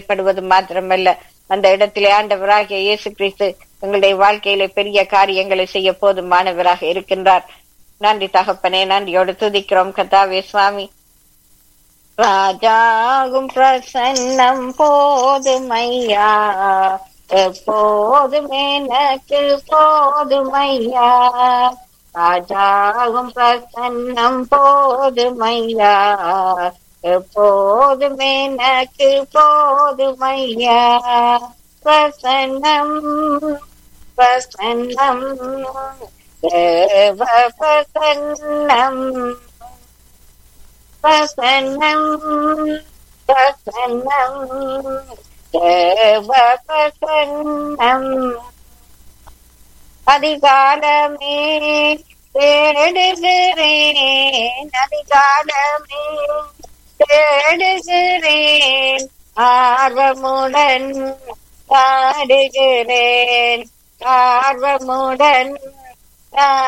ஏற்படுவது மாத்திரமல்ல அந்த இடத்திலே ஆண்டவராகிய இயேசு கிறிஸ்து எங்களுடைய வாழ்க்கையில பெரிய காரியங்களை செய்ய போதுமானவராக இருக்கின்றார் நன்றி தகப்பனே நன்றியோடு துதிக்கிறோம் கதாவே சுவாமி ராஜாகும் பிரசன்னம் போதுமையா எப்போதும் எனக்கு போதுமையா ராஜாகும் பிரசன்னம் போதுமையா எப்போதும் எனக்கு போதுமையா பிரசன்னம் பிரசன்னம் தேவ பிரசன்னம் பிரசன்னம் பிரசன்னம் தேவ பிரசன்னம் அதிகாலமே தேடுகிறேன் அதிகாலமே தேடுகிறேன் ஆர்வமுடன் பாடுகிறேன் ஆர்வமுடன்